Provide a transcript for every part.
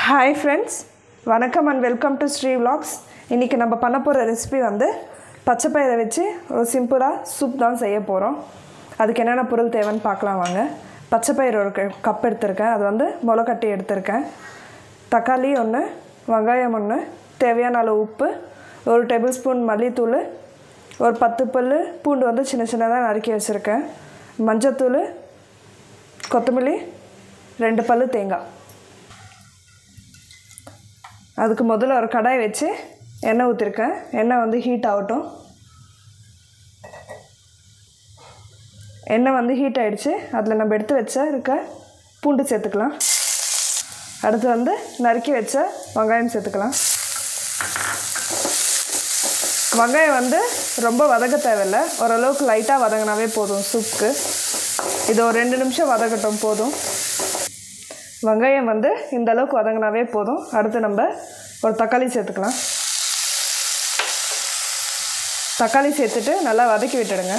hi friends வணக்கம் and welcome to Sri vlogs இன்றைக்கி நம்ம பண்ண போகிற ரெசிபி வந்து பச்சை பயிரை வச்சு ஒரு சிம்பிளாக சூப் தான் செய்ய போகிறோம் அதுக்கு என்னென்ன பொருள் தேவைன்னு பார்க்கலாம் வாங்க பச்சை பயிர் ஒரு க- கப் எடுத்திருக்கேன் அது வந்து முளைக்கட்டி எடுத்திருக்கேன் தக்காளி ஒன்று வெங்காயம் ஒன்று தேவையான அளவு உப்பு ஒரு டேபிள் ஸ்பூன் மல்லித்தூள் ஒரு பத்து பல் பூண்டு வந்து சின்ன சின்னதாக நறுக்கி வச்சுருக்கேன் மஞ்சத்தூள் கொத்தமல்லி ரெண்டு பல் தேங்காய் அதுக்கு முதல்ல ஒரு கடாய் வச்சு எண்ணெய் ஊற்றிருக்கேன் எண்ணெய் வந்து ஹீட் ஆகட்டும் எண்ணெய் வந்து ஹீட் ஆயிடுச்சு அதில் நம்ம எடுத்து வச்ச இருக்க பூண்டு சேர்த்துக்கலாம் அடுத்து வந்து நறுக்கி வச்ச வெங்காயம் சேர்த்துக்கலாம் வெங்காயம் வந்து ரொம்ப வதக்க தேவையில்லை ஓரளவுக்கு லைட்டாக வதங்கினாவே போதும் சூப்புக்கு இது ஒரு ரெண்டு நிமிஷம் வதக்கட்டும் போதும் வெங்காயம் வந்து இந்த அளவுக்கு வதங்கினாவே போதும் அடுத்து நம்ம ஒரு தக்காளி சேர்த்துக்கலாம் தக்காளி சேர்த்துட்டு நல்லா வதக்கி விட்டுடுங்க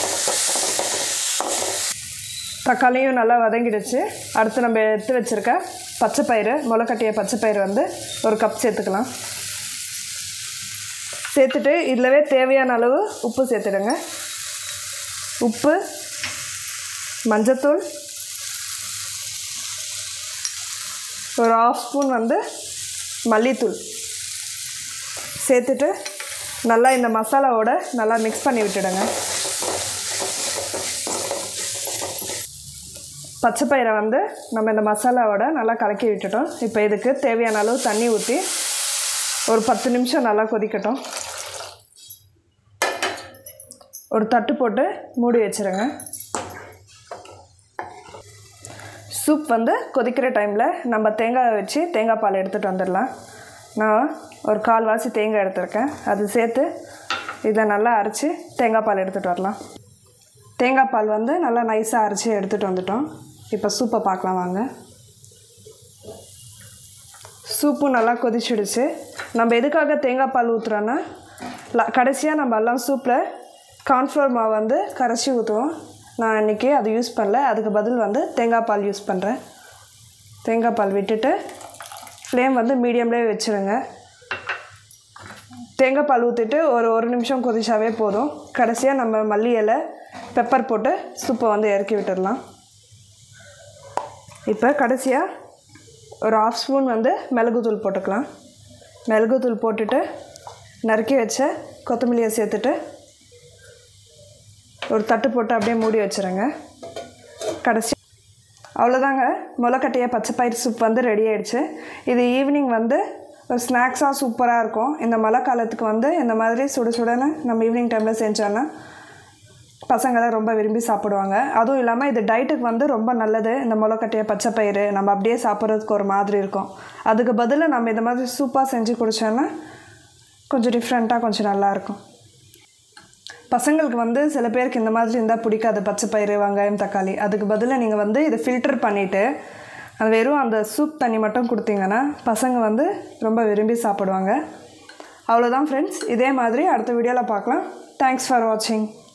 தக்காளியும் நல்லா வதங்கிடுச்சு அடுத்து நம்ம எடுத்து வச்சுருக்க பச்சை பயிறு முளைக்கட்டிய பச்சை பயிறு வந்து ஒரு கப் சேர்த்துக்கலாம் சேர்த்துட்டு இதிலவே தேவையான அளவு உப்பு சேர்த்துடுங்க உப்பு மஞ்சத்தூள் ஒரு ஆஃப் ஸ்பூன் வந்து மல்லித்தூள் சேர்த்துட்டு நல்லா இந்த மசாலாவோட நல்லா மிக்ஸ் பண்ணி விட்டுடுங்க பச்சை பயிரை வந்து நம்ம இந்த மசாலாவோட நல்லா கலக்கி விட்டுட்டோம் இப்போ இதுக்கு தேவையான அளவு தண்ணி ஊற்றி ஒரு பத்து நிமிஷம் நல்லா கொதிக்கட்டும் ஒரு தட்டு போட்டு மூடி வச்சிருங்க சூப் வந்து கொதிக்கிற டைமில் நம்ம தேங்காய் வச்சு தேங்காய் பால் எடுத்துகிட்டு வந்துடலாம் நான் ஒரு கால்வாசி தேங்காய் எடுத்திருக்கேன் அது சேர்த்து இதில் நல்லா அரைச்சி தேங்காய் பால் எடுத்துகிட்டு வரலாம் தேங்காய் பால் வந்து நல்லா நைஸாக அரைச்சி எடுத்துகிட்டு வந்துட்டோம் இப்போ சூப்பை பார்க்கலாம் வாங்க சூப்பும் நல்லா கொதிச்சிடுச்சு நம்ம எதுக்காக தேங்காய் பால் ஊற்றுறோன்னா கடைசியாக நம்ம எல்லாம் சூப்பில் கார்ன்ஃப்ளவர் மாவு வந்து கரைச்சி ஊற்றுவோம் நான் இன்றைக்கி அது யூஸ் பண்ணல அதுக்கு பதில் வந்து தேங்காய் பால் யூஸ் பண்ணுறேன் தேங்காய் பால் விட்டுட்டு ஃப்ளேம் வந்து மீடியம்லேயே வச்சுருங்க தேங்காய் பால் ஊற்றிட்டு ஒரு ஒரு நிமிஷம் கொதிச்சாவே போதும் கடைசியாக நம்ம மல்லி இலை பெப்பர் போட்டு சூப்பை வந்து இறக்கி விட்டுடலாம் இப்போ கடைசியாக ஒரு ஆஃப் ஸ்பூன் வந்து மிளகுத்தூள் போட்டுக்கலாம் மிளகுத்தூள் போட்டுட்டு நறுக்கி வச்ச கொத்தமல்லியை சேர்த்துட்டு ஒரு தட்டு போட்டு அப்படியே மூடி வச்சுருங்க கடைசி அவ்வளோதாங்க முளைக்கட்டிய பச்சை பயிர் சூப் வந்து ரெடி ஆயிடுச்சு இது ஈவினிங் வந்து ஒரு ஸ்நாக்ஸாக சூப்பராக இருக்கும் இந்த மழை காலத்துக்கு வந்து இந்த மாதிரி சுட சுடன்னு நம்ம ஈவினிங் டைமில் செஞ்சோன்னா பசங்களாம் ரொம்ப விரும்பி சாப்பிடுவாங்க அதுவும் இல்லாமல் இது டயட்டுக்கு வந்து ரொம்ப நல்லது இந்த முளைக்கட்டிய பச்சை பயிறு நம்ம அப்படியே சாப்பிட்றதுக்கு ஒரு மாதிரி இருக்கும் அதுக்கு பதிலாக நம்ம இந்த மாதிரி சூப்பாக செஞ்சு குடித்தோன்னா கொஞ்சம் டிஃப்ரெண்ட்டாக கொஞ்சம் நல்லாயிருக்கும் பசங்களுக்கு வந்து சில பேருக்கு இந்த மாதிரி இருந்தால் பிடிக்காது பச்சை பயிறு வெங்காயம் தக்காளி அதுக்கு பதிலாக நீங்கள் வந்து இதை ஃபில்டர் பண்ணிவிட்டு அது வெறும் அந்த சூப் தண்ணி மட்டும் கொடுத்தீங்கன்னா பசங்க வந்து ரொம்ப விரும்பி சாப்பிடுவாங்க அவ்வளோதான் ஃப்ரெண்ட்ஸ் இதே மாதிரி அடுத்த வீடியோவில் பார்க்கலாம் தேங்க்ஸ் ஃபார் வாட்சிங்